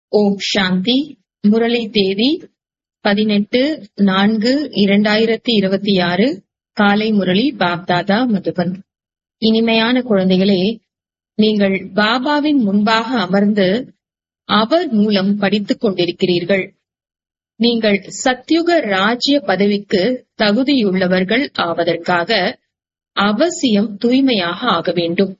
ஓம் சாந்தி முரளி தேதி பதினெட்டு நான்கு இரண்டாயிரத்தி இருபத்தி ஆறு காலை முரளி பாப்தாதா மதுபன் இனிமையான குழந்தைகளே நீங்கள் பாபாவின் முன்பாக அமர்ந்து அவர் மூலம் படித்துக் கொண்டிருக்கிறீர்கள் நீங்கள் சத்யுக ராஜ்ய பதவிக்கு தகுதியுள்ளவர்கள் ஆவதற்காக அவசியம் தூய்மையாக ஆக வேண்டும்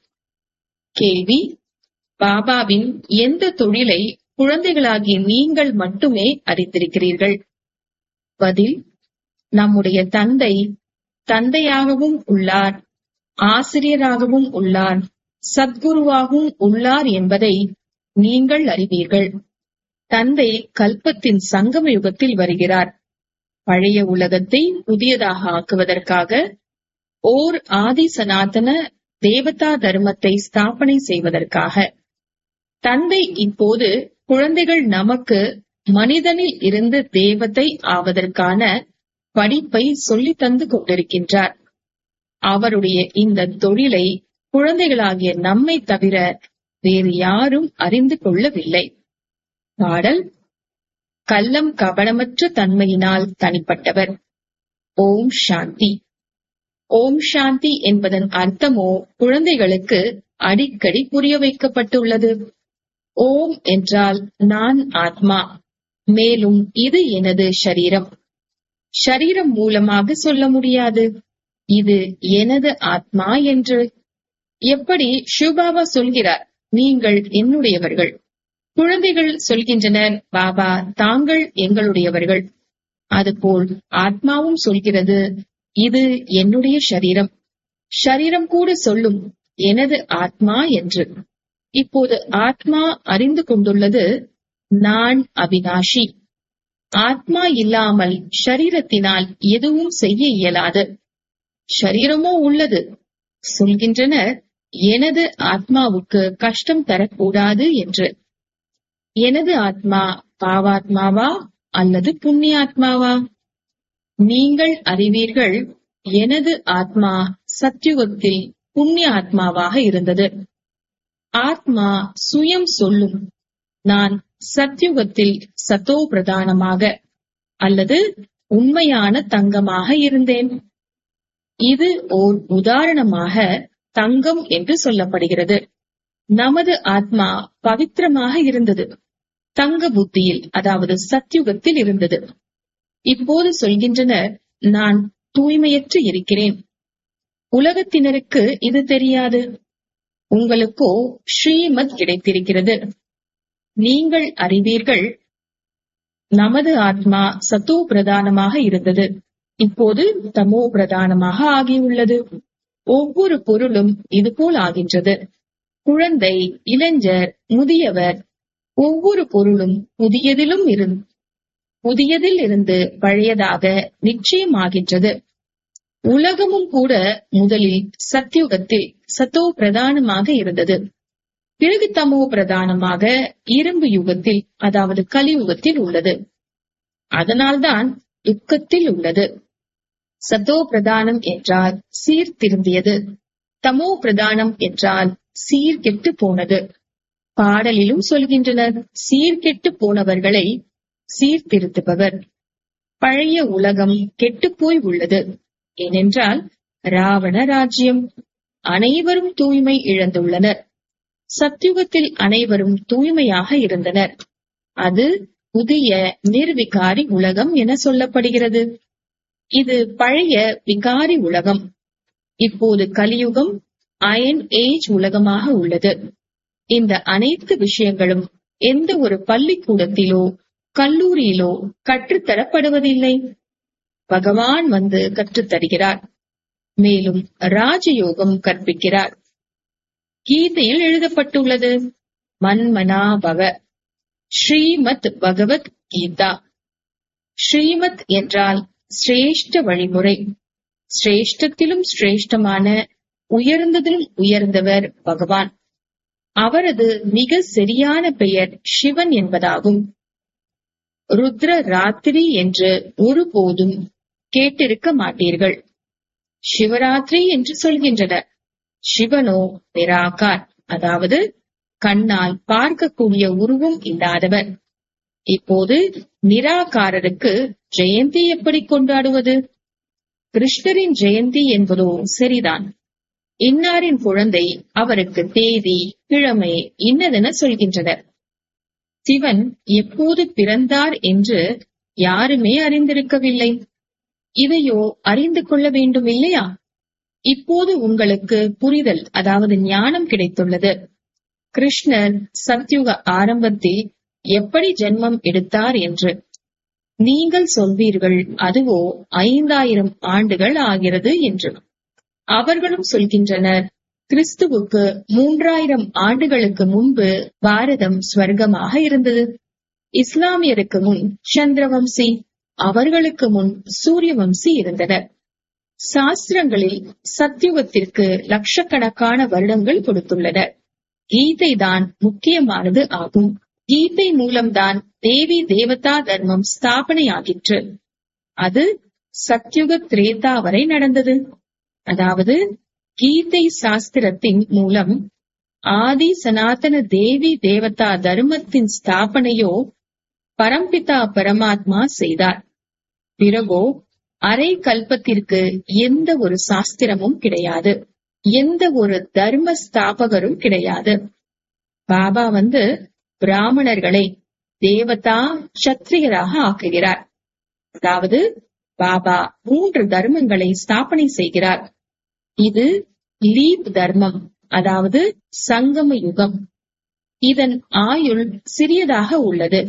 கேள்வி பாபாவின் எந்த தொழிலை குழந்தைகளாகிய நீங்கள் மட்டுமே அறிந்திருக்கிறீர்கள் பதில் நம்முடைய தந்தை தந்தையாகவும் உள்ளார் ஆசிரியராகவும் உள்ளார் சத்குருவாகவும் உள்ளார் என்பதை நீங்கள் அறிவீர்கள் தந்தை கல்பத்தின் சங்கம யுகத்தில் வருகிறார் பழைய உலகத்தை புதியதாக ஆக்குவதற்காக ஓர் ஆதி சனாதன தேவதா தர்மத்தை ஸ்தாபனை செய்வதற்காக தந்தை இப்போது குழந்தைகள் நமக்கு மனிதனில் இருந்து தேவதை ஆவதற்கான படிப்பை சொல்லி தந்து கொண்டிருக்கின்றார் அவருடைய இந்த தொழிலை குழந்தைகளாகிய நம்மை தவிர வேறு யாரும் அறிந்து கொள்ளவில்லை பாடல் கள்ளம் கபடமற்ற தன்மையினால் தனிப்பட்டவர் ஓம் சாந்தி ஓம் சாந்தி என்பதன் அர்த்தமோ குழந்தைகளுக்கு அடிக்கடி புரிய வைக்கப்பட்டுள்ளது ஓம் என்றால் நான் ஆத்மா மேலும் இது எனது ஷரீரம் ஷரீரம் மூலமாக சொல்ல முடியாது இது எனது ஆத்மா என்று எப்படி சிவபாபா சொல்கிறார் நீங்கள் என்னுடையவர்கள் குழந்தைகள் சொல்கின்றனர் பாபா தாங்கள் எங்களுடையவர்கள் அதுபோல் ஆத்மாவும் சொல்கிறது இது என்னுடைய ஷரீரம் ஷரீரம் கூட சொல்லும் எனது ஆத்மா என்று இப்போது ஆத்மா அறிந்து கொண்டுள்ளது நான் அவினாஷி ஆத்மா இல்லாமல் ஷரீரத்தினால் எதுவும் செய்ய இயலாது ஷரீரமோ உள்ளது சொல்கின்றனர் எனது ஆத்மாவுக்கு கஷ்டம் தரக்கூடாது என்று எனது ஆத்மா பாவாத்மாவா அல்லது புண்ணியாத்மாவா நீங்கள் அறிவீர்கள் எனது ஆத்மா சத்யுகத்தில் புண்ணிய ஆத்மாவாக இருந்தது ஆத்மா சுயம் சொல்லும் நான் சத்யுகத்தில் சத்தோ பிரதானமாக அல்லது உண்மையான தங்கமாக இருந்தேன் இது ஓர் உதாரணமாக தங்கம் என்று சொல்லப்படுகிறது நமது ஆத்மா பவித்திரமாக இருந்தது தங்க புத்தியில் அதாவது சத்யுகத்தில் இருந்தது இப்போது சொல்கின்றனர் நான் தூய்மையற்று இருக்கிறேன் உலகத்தினருக்கு இது தெரியாது உங்களுக்கோ ஸ்ரீமத் கிடைத்திருக்கிறது நீங்கள் அறிவீர்கள் நமது ஆத்மா சத்தோ பிரதானமாக இருந்தது இப்போது தமோ பிரதானமாக ஆகியுள்ளது ஒவ்வொரு பொருளும் இதுபோல் ஆகின்றது குழந்தை இளைஞர் முதியவர் ஒவ்வொரு பொருளும் புதியதிலும் இருந்து புதியதில் இருந்து பழையதாக நிச்சயமாகின்றது உலகமும் கூட முதலில் சத்யுகத்தில் சத்தோ பிரதானமாக இருந்தது பிறகு தமோ பிரதானமாக இரும்பு யுகத்தில் அதாவது கலியுகத்தில் உள்ளது அதனால்தான் துக்கத்தில் உள்ளது சத்தோ பிரதானம் என்றால் சீர்திருந்தியது தமோ பிரதானம் என்றால் சீர்கெட்டு போனது பாடலிலும் சொல்கின்றனர் சீர்கெட்டு போனவர்களை சீர்திருத்துபவர் பழைய உலகம் கெட்டுப்போய் உள்ளது ஏனென்றால் ராவண ராஜ்யம் அனைவரும் தூய்மை இழந்துள்ளனர் சத்யுகத்தில் அனைவரும் தூய்மையாக இருந்தனர் அது புதிய நிர்விகாரி உலகம் என சொல்லப்படுகிறது இது பழைய விகாரி உலகம் இப்போது கலியுகம் அயன் ஏஜ் உலகமாக உள்ளது இந்த அனைத்து விஷயங்களும் எந்த ஒரு பள்ளிக்கூடத்திலோ கல்லூரியிலோ கற்றுத்தரப்படுவதில்லை பகவான் வந்து கற்றுத்தருகிறார் மேலும் ராஜயோகம் கற்பிக்கிறார் கீதையில் எழுதப்பட்டுள்ளது மன்மனா பவ ஸ்ரீமத் பகவத் கீதா ஸ்ரீமத் என்றால் சிரேஷ்ட வழிமுறை சிரேஷ்டத்திலும் சிரேஷ்டமான உயர்ந்ததிலும் உயர்ந்தவர் பகவான் அவரது மிக சரியான பெயர் சிவன் என்பதாகும் ருத்ர ராத்திரி என்று ஒருபோதும் கேட்டிருக்க மாட்டீர்கள் சிவராத்திரி என்று சொல்கின்றனர் சிவனோ நிராகார் அதாவது கண்ணால் பார்க்கக்கூடிய உருவம் இல்லாதவர் இப்போது நிராகாரருக்கு ஜெயந்தி எப்படி கொண்டாடுவது கிருஷ்ணரின் ஜெயந்தி என்பதோ சரிதான் இன்னாரின் குழந்தை அவருக்கு தேதி கிழமை இன்னதென சொல்கின்றனர் சிவன் எப்போது பிறந்தார் என்று யாருமே அறிந்திருக்கவில்லை இதையோ அறிந்து கொள்ள வேண்டும் இல்லையா இப்போது உங்களுக்கு புரிதல் அதாவது ஞானம் கிடைத்துள்ளது கிருஷ்ணர் சத்யுக ஆரம்பத்தில் எப்படி ஜென்மம் எடுத்தார் என்று நீங்கள் சொல்வீர்கள் அதுவோ ஐந்தாயிரம் ஆண்டுகள் ஆகிறது என்று அவர்களும் சொல்கின்றனர் கிறிஸ்துவுக்கு மூன்றாயிரம் ஆண்டுகளுக்கு முன்பு பாரதம் ஸ்வர்க்கமாக இருந்தது இஸ்லாமியருக்கு முன் சந்திரவம்சி அவர்களுக்கு முன் சூரியவம்சி இருந்தனர் சாஸ்திரங்களில் சத்தியுகத்திற்கு லட்சக்கணக்கான வருடங்கள் கொடுத்துள்ளனர் கீதை தான் முக்கியமானது ஆகும் கீதை மூலம்தான் தேவி தேவதா தர்மம் ஸ்தாபனையாகிற்று அது சத்யுக திரேதா வரை நடந்தது அதாவது கீதை சாஸ்திரத்தின் மூலம் ஆதி சனாதன தேவி தேவதா தர்மத்தின் ஸ்தாபனையோ பரம்பிதா பரமாத்மா செய்தார் பிறகோ அரை கல்பத்திற்கு எந்த ஒரு சாஸ்திரமும் கிடையாது எந்த ஒரு தர்ம ஸ்தாபகரும் கிடையாது பாபா வந்து பிராமணர்களை தேவதா சத்திரியராக ஆக்குகிறார் அதாவது பாபா மூன்று தர்மங்களை ஸ்தாபனை செய்கிறார் இது லீப் தர்மம் அதாவது சங்கம யுகம் இதன் ஆயுள் சிறியதாக உள்ளது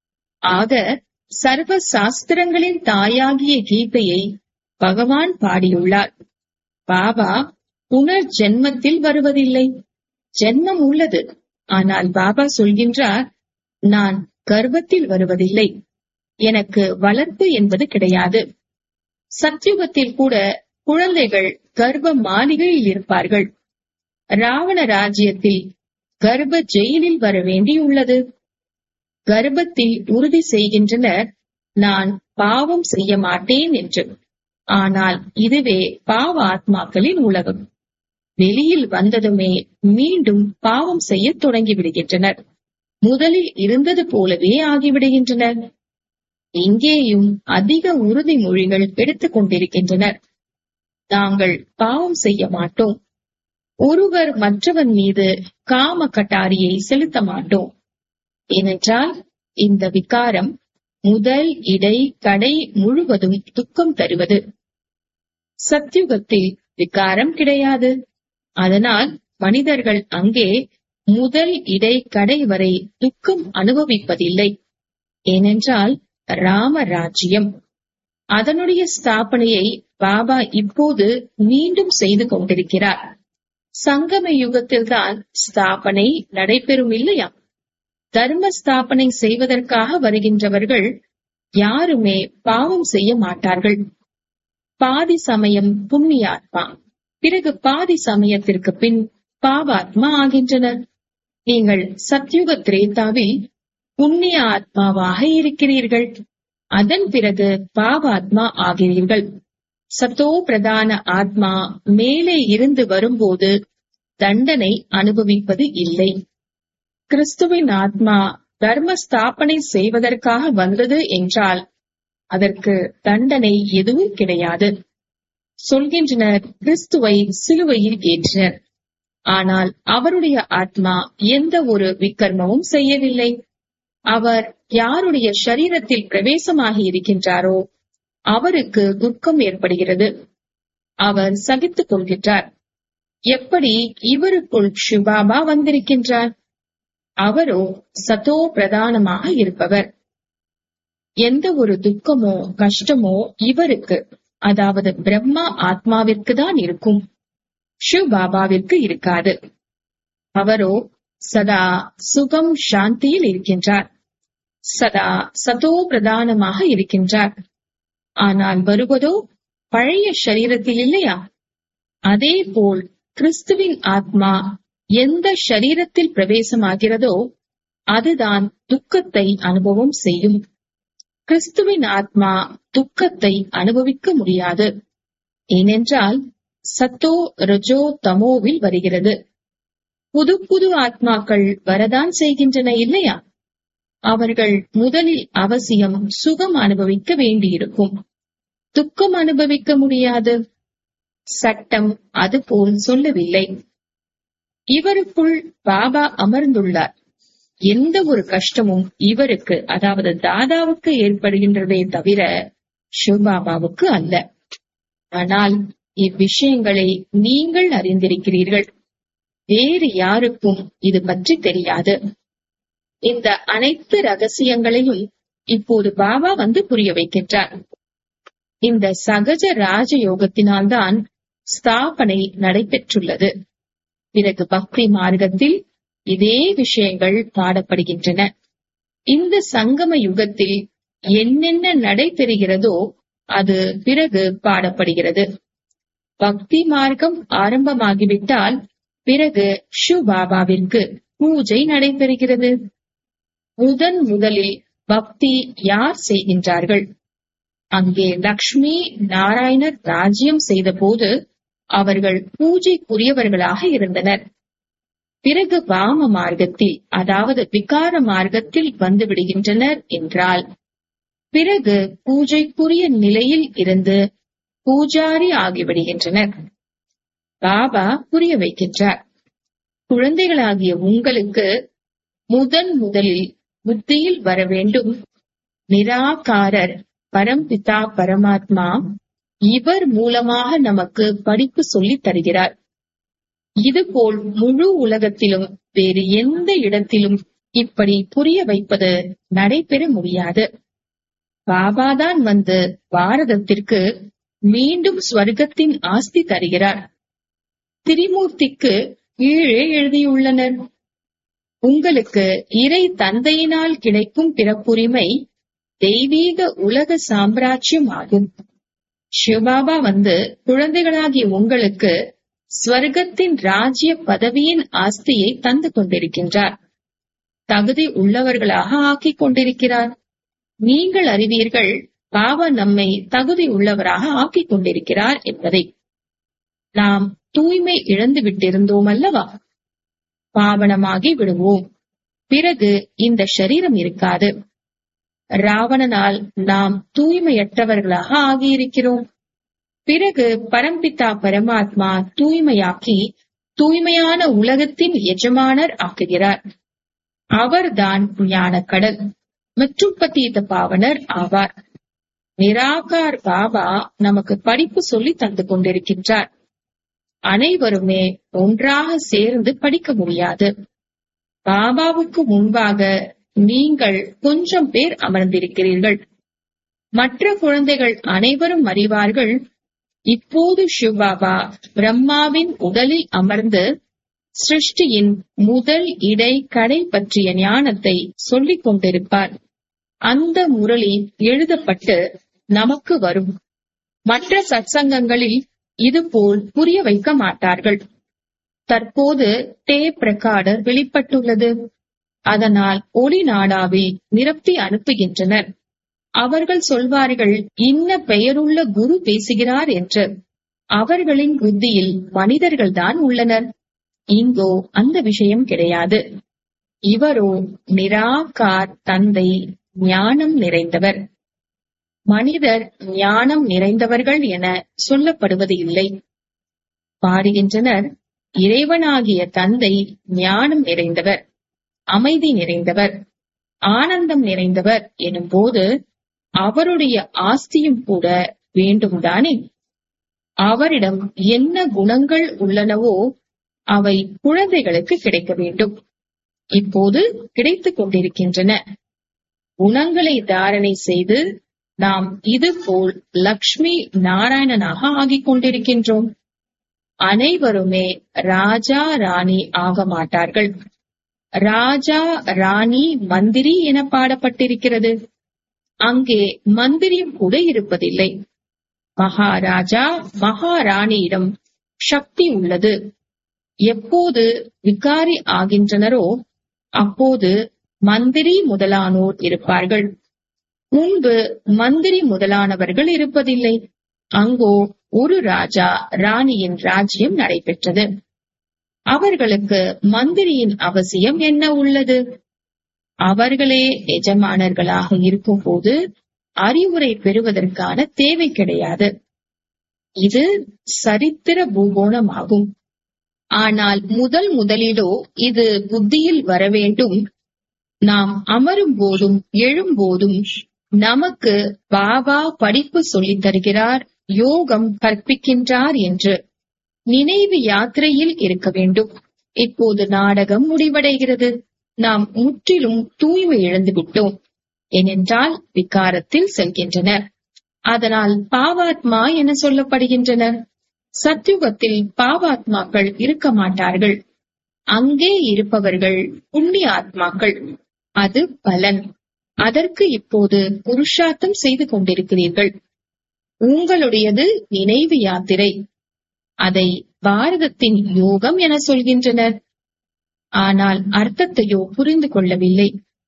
ஆக சர்வ சாஸ்திரங்களின் தாயாகிய கீதையை பகவான் பாடியுள்ளார் பாபா புனர் ஜென்மத்தில் வருவதில்லை ஜென்மம் உள்ளது ஆனால் பாபா சொல்கின்றார் நான் கர்ப்பத்தில் வருவதில்லை எனக்கு வளர்ப்பு என்பது கிடையாது சத்யுகத்தில் கூட குழந்தைகள் கர்ப்ப மாளிகையில் இருப்பார்கள் ராவண ராஜ்யத்தில் கர்ப்ப ஜெயிலில் வர வேண்டியுள்ளது கர்ப்பத்தில் உறுதி செய்கின்றனர் நான் பாவம் செய்ய மாட்டேன் என்று ஆனால் இதுவே பாவ ஆத்மாக்களின் உலகம் வெளியில் வந்ததுமே மீண்டும் பாவம் செய்ய தொடங்கி விடுகின்றனர் முதலில் இருந்தது போலவே ஆகிவிடுகின்றனர் இங்கேயும் அதிக உறுதிமொழிகள் எடுத்துக் கொண்டிருக்கின்றனர் நாங்கள் பாவம் செய்ய மாட்டோம் ஒருவர் மற்றவன் மீது காம கட்டாரியை செலுத்த மாட்டோம் ஏனென்றால் இந்த விகாரம் முதல் இடை கடை முழுவதும் துக்கம் தருவது சத்யுகத்தில் விகாரம் கிடையாது அதனால் மனிதர்கள் அங்கே முதல் இடை கடை வரை துக்கம் அனுபவிப்பதில்லை ஏனென்றால் ராம ராஜ்யம் அதனுடைய ஸ்தாபனையை பாபா இப்போது மீண்டும் செய்து கொண்டிருக்கிறார் சங்கம யுகத்தில்தான் ஸ்தாபனை நடைபெறும் இல்லையா தர்ம ஸ்தாபனை செய்வதற்காக வருகின்றவர்கள் யாருமே பாவம் செய்ய மாட்டார்கள் பாதி சமயம் புண்ணியாத்மா பிறகு பாதி சமயத்திற்கு பின் பாவாத்மா ஆகின்றனர் நீங்கள் சத்யுக திரேதாவில் புண்ணிய ஆத்மாவாக இருக்கிறீர்கள் அதன் பிறகு பாவாத்மா ஆகிறீர்கள் சத்தோ பிரதான ஆத்மா மேலே இருந்து வரும்போது தண்டனை அனுபவிப்பது இல்லை கிறிஸ்துவின் ஆத்மா தர்ம ஸ்தாபனை செய்வதற்காக வந்தது என்றால் அதற்கு தண்டனை எதுவும் கிடையாது சொல்கின்றனர் கிறிஸ்துவை சிலுவையில் ஏற்றினர் ஆனால் அவருடைய ஆத்மா எந்த ஒரு விக்கர்மமும் செய்யவில்லை அவர் யாருடைய சரீரத்தில் பிரவேசமாகி இருக்கின்றாரோ அவருக்கு துக்கம் ஏற்படுகிறது அவர் சகித்துக் கொள்கின்றார் எப்படி இவருக்குள் சிவாபா வந்திருக்கின்றார் அவரோ சதோ பிரதானமாக இருப்பவர் எந்த ஒரு துக்கமோ கஷ்டமோ இவருக்கு அதாவது பிரம்மா ஆத்மாவிற்கு தான் இருக்கும் சிவ் பாபாவிற்கு இருக்காது அவரோ சதா சுகம் சாந்தியில் இருக்கின்றார் சதா சதோ பிரதானமாக இருக்கின்றார் ஆனால் வருவதோ பழைய சரீரத்தில் இல்லையா அதே போல் கிறிஸ்துவின் ஆத்மா எந்த ஷரீரத்தில் பிரவேசமாகிறதோ அதுதான் துக்கத்தை அனுபவம் செய்யும் கிறிஸ்துவின் ஆத்மா துக்கத்தை அனுபவிக்க முடியாது ஏனென்றால் சத்தோ ரஜோ தமோவில் வருகிறது புது புது ஆத்மாக்கள் வரதான் செய்கின்றன இல்லையா அவர்கள் முதலில் அவசியம் சுகம் அனுபவிக்க வேண்டியிருக்கும் துக்கம் அனுபவிக்க முடியாது சட்டம் அதுபோல் சொல்லவில்லை இவருக்குள் பாபா அமர்ந்துள்ளார் எந்த ஒரு கஷ்டமும் இவருக்கு அதாவது தாதாவுக்கு ஏற்படுகின்றதே தவிர சிவபாபாவுக்கு அல்ல ஆனால் இவ்விஷயங்களை நீங்கள் அறிந்திருக்கிறீர்கள் வேறு யாருக்கும் இது பற்றி தெரியாது இந்த அனைத்து ரகசியங்களையும் இப்போது பாபா வந்து புரிய வைக்கின்றார் இந்த சகஜ ராஜயோகத்தினால்தான் ஸ்தாபனை நடைபெற்றுள்ளது பிறகு பக்தி மார்க்கத்தில் இதே விஷயங்கள் பாடப்படுகின்றன இந்த சங்கம யுகத்தில் என்னென்ன நடைபெறுகிறதோ அது பிறகு பாடப்படுகிறது பக்தி மார்க்கம் ஆரம்பமாகிவிட்டால் பிறகு ஷுபாபாவிற்கு பூஜை நடைபெறுகிறது முதன் முதலில் பக்தி யார் செய்கின்றார்கள் அங்கே லக்ஷ்மி நாராயணர் ராஜ்யம் செய்தபோது அவர்கள் பூஜைக்குரியவர்களாக இருந்தனர் பிறகு வாம மார்க்கத்தில் அதாவது விகார மார்க்கத்தில் வந்து விடுகின்றனர் என்றால் பிறகு பூஜைக்குரிய நிலையில் இருந்து பூஜாரி ஆகிவிடுகின்றனர் பாபா புரிய வைக்கின்றார் குழந்தைகளாகிய உங்களுக்கு முதன் முதலில் புத்தியில் வர வேண்டும் நிராகாரர் பரம்பிதா பரமாத்மா இவர் மூலமாக நமக்கு படிப்பு சொல்லித் தருகிறார் இதுபோல் முழு உலகத்திலும் வேறு எந்த இடத்திலும் இப்படி புரிய வைப்பது நடைபெற முடியாது பாபாதான் வந்து பாரதத்திற்கு மீண்டும் ஸ்வர்க்கத்தின் ஆஸ்தி தருகிறார் திரிமூர்த்திக்கு கீழே எழுதியுள்ளனர் உங்களுக்கு இறை தந்தையினால் கிடைக்கும் பிறப்புரிமை தெய்வீக உலக சாம்ராஜ்யம் ஆகும் சிவபாபா வந்து குழந்தைகளாகிய உங்களுக்கு ஸ்வர்க்கத்தின் ராஜ்ய பதவியின் ஆஸ்தியை தந்து கொண்டிருக்கின்றார் தகுதி உள்ளவர்களாக ஆக்கிக் கொண்டிருக்கிறார் நீங்கள் அறிவீர்கள் பாபா நம்மை தகுதி உள்ளவராக ஆக்கிக் கொண்டிருக்கிறார் என்பதை நாம் தூய்மை இழந்து விட்டிருந்தோம் அல்லவா பாவனமாகி விடுவோம் பிறகு இந்த சரீரம் இருக்காது ராவணனால் நாம் தூய்மையற்றவர்களாக ஆகியிருக்கிறோம் பிறகு பரம்பிதா பரமாத்மா தூய்மையாக்கி தூய்மையான உலகத்தின் எஜமானர் ஆக்குகிறார் அவர்தான் ஞானக்கடல் மற்றும் பத்தீத பாவனர் ஆவார் நிராகார் பாபா நமக்கு படிப்பு சொல்லி தந்து கொண்டிருக்கின்றார் அனைவருமே ஒன்றாக சேர்ந்து படிக்க முடியாது பாபாவுக்கு முன்பாக நீங்கள் கொஞ்சம் பேர் அமர்ந்திருக்கிறீர்கள் மற்ற குழந்தைகள் அனைவரும் அறிவார்கள் இப்போது சிவபாபா பிரம்மாவின் உடலில் அமர்ந்து சிருஷ்டியின் முதல் இடை கடை பற்றிய ஞானத்தை சொல்லிக் கொண்டிருப்பார் அந்த முரளி எழுதப்பட்டு நமக்கு வரும் மற்ற சத்சங்கங்களில் இதுபோல் புரிய வைக்க மாட்டார்கள் தற்போது டேப் ரெக்கார்டர் வெளிப்பட்டுள்ளது அதனால் ஒளி நாடாவில் நிரப்பி அனுப்புகின்றனர் அவர்கள் சொல்வார்கள் இன்ன பெயருள்ள குரு பேசுகிறார் என்று அவர்களின் புத்தியில் மனிதர்கள்தான் உள்ளனர் இங்கோ அந்த விஷயம் கிடையாது இவரோ நிராகார் தந்தை ஞானம் நிறைந்தவர் மனிதர் ஞானம் நிறைந்தவர்கள் என சொல்லப்படுவது இல்லை பாடுகின்றனர் இறைவனாகிய தந்தை ஞானம் நிறைந்தவர் அமைதி நிறைந்தவர் ஆனந்தம் நிறைந்தவர் எனும் போது அவருடைய ஆஸ்தியும் கூட வேண்டும்தானே அவரிடம் என்ன குணங்கள் உள்ளனவோ அவை குழந்தைகளுக்கு கிடைக்க வேண்டும் இப்போது கிடைத்துக் கொண்டிருக்கின்றன குணங்களை தாரணை செய்து நாம் இது போல் லக்ஷ்மி நாராயணனாக ஆகிக் கொண்டிருக்கின்றோம் அனைவருமே ராஜா ராணி ஆக மாட்டார்கள் ராஜா ராணி மந்திரி என பாடப்பட்டிருக்கிறது அங்கே மந்திரியும் கூட இருப்பதில்லை மகாராஜா மகாராணியிடம் சக்தி உள்ளது எப்போது விகாரி ஆகின்றனரோ அப்போது மந்திரி முதலானோர் இருப்பார்கள் முன்பு மந்திரி முதலானவர்கள் இருப்பதில்லை அங்கோ ஒரு ராஜா ராணியின் ராஜ்யம் நடைபெற்றது அவர்களுக்கு மந்திரியின் அவசியம் என்ன உள்ளது அவர்களே எஜமானர்களாக இருக்கும்போது அறிவுரை பெறுவதற்கான தேவை கிடையாது இது சரித்திர பூகோணமாகும் ஆனால் முதல் முதலிலோ இது புத்தியில் வர வேண்டும் நாம் அமரும் போதும் எழும்போதும் நமக்கு பாபா படிப்பு சொல்லித் தருகிறார் யோகம் கற்பிக்கின்றார் என்று நினைவு யாத்திரையில் இருக்க வேண்டும் இப்போது நாடகம் முடிவடைகிறது நாம் முற்றிலும் தூய்மை இழந்து விட்டோம் ஏனென்றால் விகாரத்தில் செல்கின்றனர் அதனால் பாவாத்மா என சொல்லப்படுகின்றனர் சத்யுகத்தில் பாவாத்மாக்கள் இருக்க மாட்டார்கள் அங்கே இருப்பவர்கள் புண்ணிய ஆத்மாக்கள் அது பலன் அதற்கு இப்போது புருஷார்த்தம் செய்து கொண்டிருக்கிறீர்கள் உங்களுடையது நினைவு யாத்திரை அதை பாரதத்தின் யோகம் என சொல்கின்றனர் ஆனால் அர்த்தத்தையோ புரிந்து கொள்ளவில்லை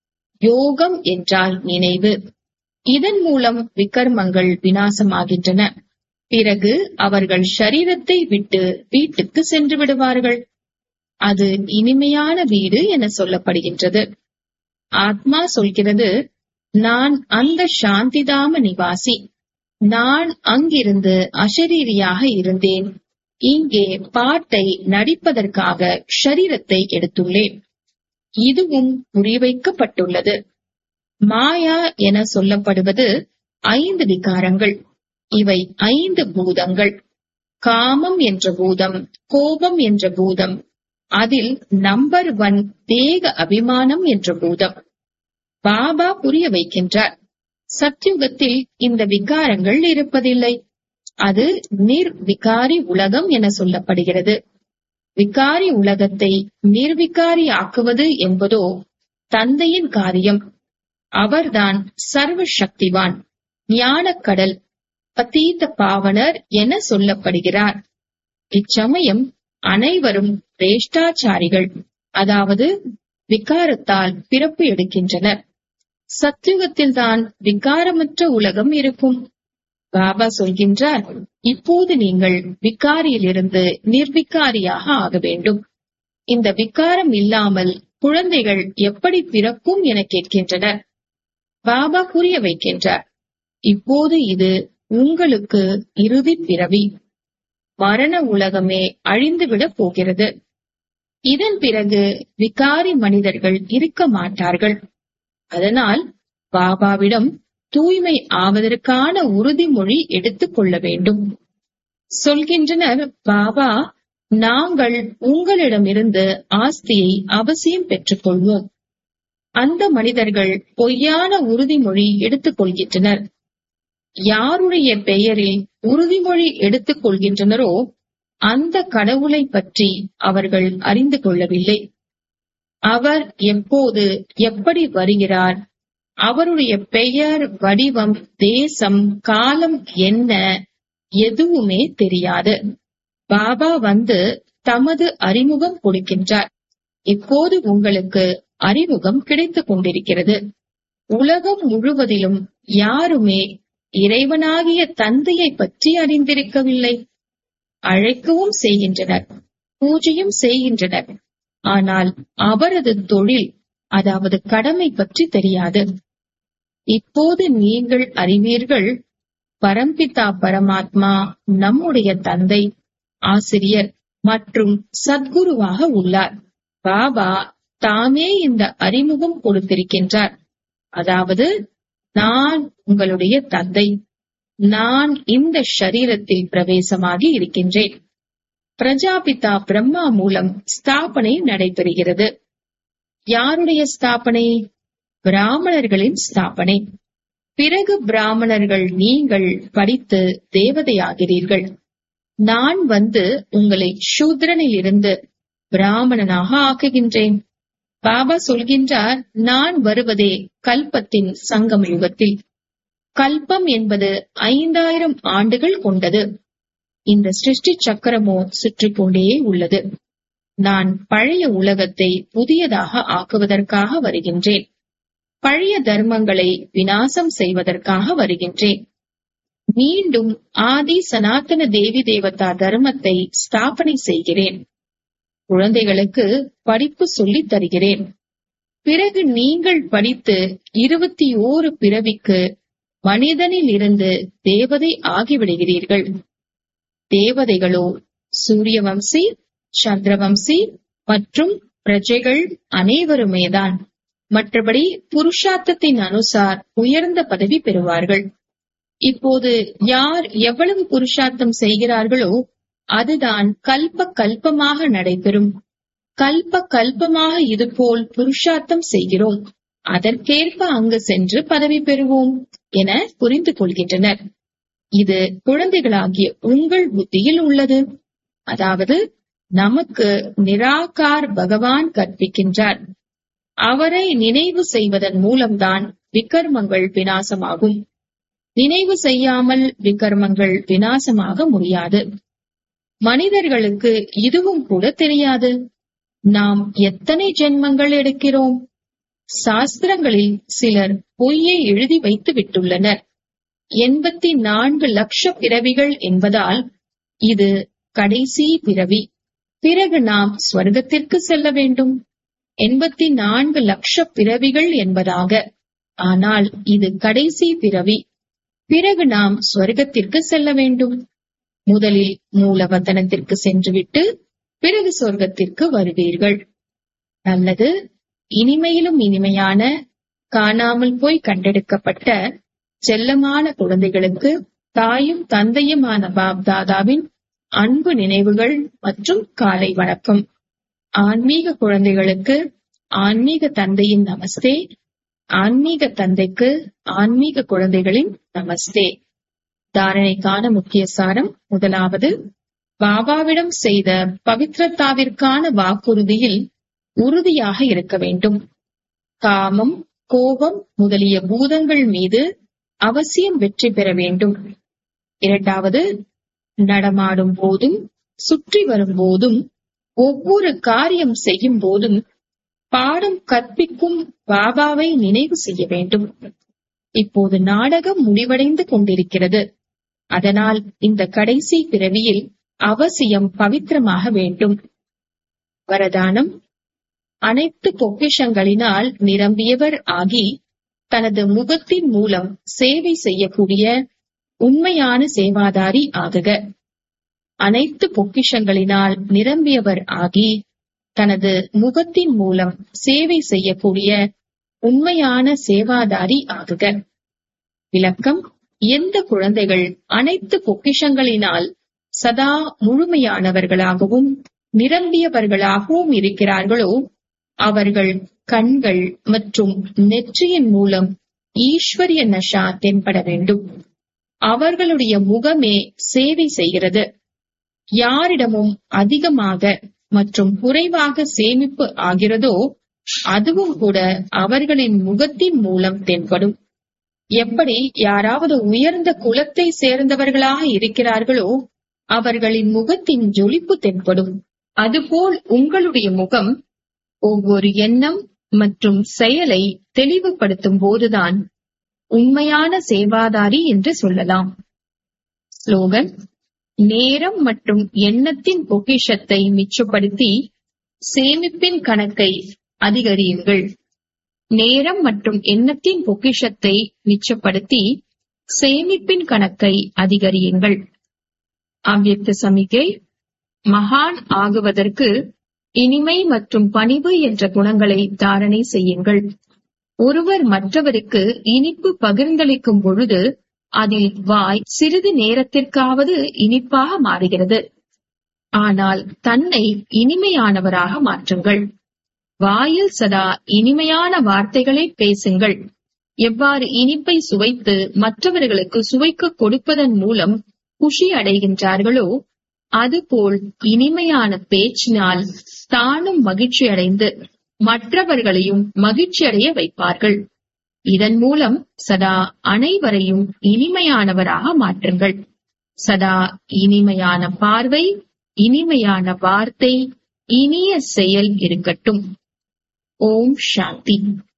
யோகம் என்றால் நினைவு இதன் மூலம் விக்கர்மங்கள் வினாசமாகின்றன பிறகு அவர்கள் ஷரீரத்தை விட்டு வீட்டுக்கு சென்று விடுவார்கள் அது இனிமையான வீடு என சொல்லப்படுகின்றது ஆத்மா சொல்கிறது நான் அந்த சாந்திதாம நிவாசி நான் அங்கிருந்து அஷரீரியாக இருந்தேன் இங்கே பாட்டை நடிப்பதற்காக ஷரீரத்தை எடுத்துள்ளேன் இதுவும் புரிவைக்கப்பட்டுள்ளது மாயா என சொல்லப்படுவது ஐந்து விகாரங்கள் இவை ஐந்து பூதங்கள் காமம் என்ற பூதம் கோபம் என்ற பூதம் அதில் நம்பர் ஒன் தேக அபிமானம் என்ற பூதம் பாபா புரிய வைக்கின்றார் சத்யுகத்தில் இந்த விகாரங்கள் இருப்பதில்லை அது நிர்விகாரி உலகம் என சொல்லப்படுகிறது விகாரி உலகத்தை நிர்விகாரி ஆக்குவது என்பதோ தந்தையின் காரியம் அவர்தான் சர்வ சக்திவான் ஞானக்கடல் பதீத்த பாவனர் என சொல்லப்படுகிறார் இச்சமயம் அனைவரும் பிரேஷ்டாச்சாரிகள் அதாவது விகாரத்தால் பிறப்பு எடுக்கின்றனர் சத்யுகத்தில்தான் விகாரமற்ற உலகம் இருக்கும் பாபா சொல்கின்றார் இப்போது நீங்கள் விகாரியிலிருந்து நிர்விகாரியாக ஆக வேண்டும் இந்த விகாரம் இல்லாமல் குழந்தைகள் எப்படி பிறக்கும் என கேட்கின்றனர் பாபா புரிய வைக்கின்றார் இப்போது இது உங்களுக்கு இறுதி பிறவி மரண உலகமே அழிந்துவிடப் போகிறது இதன் பிறகு விகாரி மனிதர்கள் இருக்க மாட்டார்கள் அதனால் பாபாவிடம் தூய்மை ஆவதற்கான உறுதிமொழி எடுத்துக் கொள்ள வேண்டும் சொல்கின்றனர் பாபா நாங்கள் உங்களிடமிருந்து ஆஸ்தியை அவசியம் பெற்றுக் கொள்வோம் அந்த மனிதர்கள் பொய்யான உறுதிமொழி எடுத்துக் கொள்கின்றனர் யாருடைய பெயரில் உறுதிமொழி எடுத்துக் கொள்கின்றனரோ அந்த கடவுளை பற்றி அவர்கள் அறிந்து கொள்ளவில்லை அவர் எப்போது எப்படி வருகிறார் அவருடைய பெயர் வடிவம் தேசம் காலம் என்ன எதுவுமே தெரியாது பாபா வந்து தமது அறிமுகம் கொடுக்கின்றார் இப்போது உங்களுக்கு அறிமுகம் கிடைத்துக் கொண்டிருக்கிறது உலகம் முழுவதிலும் யாருமே இறைவனாகிய தந்தையை பற்றி அறிந்திருக்கவில்லை அழைக்கவும் செய்கின்றனர் பூஜையும் செய்கின்றனர் ஆனால் அவரது தொழில் அதாவது கடமை பற்றி தெரியாது இப்போது நீங்கள் அறிவீர்கள் பரம்பிதா பரமாத்மா நம்முடைய தந்தை ஆசிரியர் மற்றும் சத்குருவாக உள்ளார் பாபா தாமே இந்த அறிமுகம் கொடுத்திருக்கின்றார் அதாவது நான் உங்களுடைய தந்தை நான் இந்த ஷரீரத்தில் பிரவேசமாகி இருக்கின்றேன் பிரஜாபிதா பிரம்மா மூலம் ஸ்தாபனை நடைபெறுகிறது யாருடைய ஸ்தாபனை பிராமணர்களின் ஸ்தாபனை பிறகு பிராமணர்கள் நீங்கள் படித்து தேவதையாகிறீர்கள் நான் வந்து உங்களை சூத்ரனில் இருந்து பிராமணனாக ஆக்குகின்றேன் பாபா சொல்கின்றார் நான் வருவதே கல்பத்தின் சங்கம யுகத்தில் கல்பம் என்பது ஐந்தாயிரம் ஆண்டுகள் கொண்டது இந்த சிருஷ்டி சக்கரமோ சுற்றிக் கொண்டே உள்ளது நான் பழைய உலகத்தை புதியதாக ஆக்குவதற்காக வருகின்றேன் பழைய தர்மங்களை வினாசம் செய்வதற்காக வருகின்றேன் மீண்டும் ஆதி சனாதன தேவி தேவதா தர்மத்தை ஸ்தாபனை செய்கிறேன் குழந்தைகளுக்கு படிப்பு சொல்லித் தருகிறேன் பிறகு நீங்கள் படித்து இருபத்தி ஓரு பிறவிக்கு மனிதனில் இருந்து தேவதை ஆகிவிடுகிறீர்கள் தேவதைகளோ சூரியவம்சி சந்திரவம்சி மற்றும் பிரஜைகள் அனைவருமேதான் மற்றபடி புருஷார்த்தத்தின் அனுசார் உயர்ந்த பதவி பெறுவார்கள் இப்போது யார் எவ்வளவு புருஷார்த்தம் செய்கிறார்களோ அதுதான் கல்ப கல்பமாக நடைபெறும் கல்ப கல்பமாக இதுபோல் புருஷார்த்தம் செய்கிறோம் அதற்கேற்ப அங்கு சென்று பதவி பெறுவோம் என புரிந்து கொள்கின்றனர் இது குழந்தைகளாகிய உங்கள் புத்தியில் உள்ளது அதாவது நமக்கு நிராகார் பகவான் கற்பிக்கின்றார் அவரை நினைவு செய்வதன் மூலம்தான் விகர்மங்கள் வினாசமாகும் நினைவு செய்யாமல் விகர்மங்கள் வினாசமாக முடியாது மனிதர்களுக்கு இதுவும் கூட தெரியாது நாம் எத்தனை ஜென்மங்கள் எடுக்கிறோம் சாஸ்திரங்களில் சிலர் பொய்யை எழுதி வைத்து விட்டுள்ளனர் எண்பத்தி நான்கு லட்ச பிறவிகள் என்பதால் இது கடைசி பிறவி பிறகு நாம் ஸ்வர்க்கத்திற்கு செல்ல வேண்டும் எண்பத்தி நான்கு லட்ச பிறவிகள் என்பதாக ஆனால் இது கடைசி பிறவி பிறகு நாம் ஸ்வர்க்கத்திற்கு செல்ல வேண்டும் முதலில் மூலவதனத்திற்கு சென்றுவிட்டு பிறகு சொர்க்கத்திற்கு வருவீர்கள் நல்லது இனிமையிலும் இனிமையான காணாமல் போய் கண்டெடுக்கப்பட்ட செல்லமான குழந்தைகளுக்கு தாயும் தந்தையுமான பாப்தாதாவின் அன்பு நினைவுகள் மற்றும் காலை வணக்கம் ஆன்மீக குழந்தைகளுக்கு ஆன்மீக தந்தையின் நமஸ்தே ஆன்மீக தந்தைக்கு ஆன்மீக குழந்தைகளின் நமஸ்தே தாரணைக்கான முக்கிய சாரம் முதலாவது பாபாவிடம் செய்த பவித்ரத்தாவிற்கான வாக்குறுதியில் உறுதியாக இருக்க வேண்டும் காமம் கோபம் முதலிய பூதங்கள் மீது அவசியம் வெற்றி பெற வேண்டும் இரண்டாவது நடமாடும் போதும் சுற்றி வரும் போதும் ஒவ்வொரு காரியம் செய்யும் போதும் பாடம் கற்பிக்கும் பாபாவை நினைவு செய்ய வேண்டும் இப்போது நாடகம் முடிவடைந்து கொண்டிருக்கிறது அதனால் இந்த கடைசி பிறவியில் அவசியம் பவித்திரமாக வேண்டும் வரதானம் அனைத்து பொக்கிஷங்களினால் நிரம்பியவர் ஆகி தனது முகத்தின் மூலம் சேவை செய்யக்கூடிய உண்மையான சேவாதாரி ஆகுக அனைத்து பொக்கிஷங்களினால் நிரம்பியவர் ஆகி தனது முகத்தின் மூலம் சேவை செய்யக்கூடிய உண்மையான சேவாதாரி ஆகுக விளக்கம் எந்த குழந்தைகள் அனைத்து பொக்கிஷங்களினால் சதா முழுமையானவர்களாகவும் நிரம்பியவர்களாகவும் இருக்கிறார்களோ அவர்கள் கண்கள் மற்றும் நெற்றியின் மூலம் ஈஸ்வரிய நஷா தென்பட வேண்டும் அவர்களுடைய முகமே சேவை செய்கிறது யாரிடமும் அதிகமாக மற்றும் குறைவாக சேமிப்பு ஆகிறதோ அதுவும் கூட அவர்களின் முகத்தின் மூலம் தென்படும் எப்படி யாராவது உயர்ந்த குலத்தை சேர்ந்தவர்களாக இருக்கிறார்களோ அவர்களின் முகத்தின் ஜொலிப்பு தென்படும் அதுபோல் உங்களுடைய முகம் ஒவ்வொரு எண்ணம் மற்றும் செயலை தெளிவுபடுத்தும் போதுதான் உண்மையான சேவாதாரி என்று சொல்லலாம் ஸ்லோகன் நேரம் மற்றும் எண்ணத்தின் பொக்கிஷத்தை மிச்சப்படுத்தி சேமிப்பின் கணக்கை அதிகரியுங்கள் நேரம் மற்றும் எண்ணத்தின் பொக்கிஷத்தை மிச்சப்படுத்தி சேமிப்பின் கணக்கை அதிகரியுங்கள் அவ்வியக்த சமிகை மகான் ஆகுவதற்கு இனிமை மற்றும் பணிவு என்ற குணங்களை தாரணை செய்யுங்கள் ஒருவர் மற்றவருக்கு இனிப்பு பகிர்ந்தளிக்கும் பொழுது அதில் வாய் சிறிது நேரத்திற்காவது இனிப்பாக மாறுகிறது ஆனால் தன்னை இனிமையானவராக மாற்றுங்கள் வாயில் சதா இனிமையான வார்த்தைகளை பேசுங்கள் எவ்வாறு இனிப்பை சுவைத்து மற்றவர்களுக்கு சுவைக்க கொடுப்பதன் மூலம் குஷி அடைகின்றார்களோ அதுபோல் இனிமையான பேச்சினால் தானும் மகிழ்ச்சி அடைந்து மற்றவர்களையும் மகிழ்ச்சியடைய வைப்பார்கள் இதன் மூலம் சதா அனைவரையும் இனிமையானவராக மாற்றுங்கள் சதா இனிமையான பார்வை இனிமையான வார்த்தை இனிய செயல் இருக்கட்டும் ஓம் சாந்தி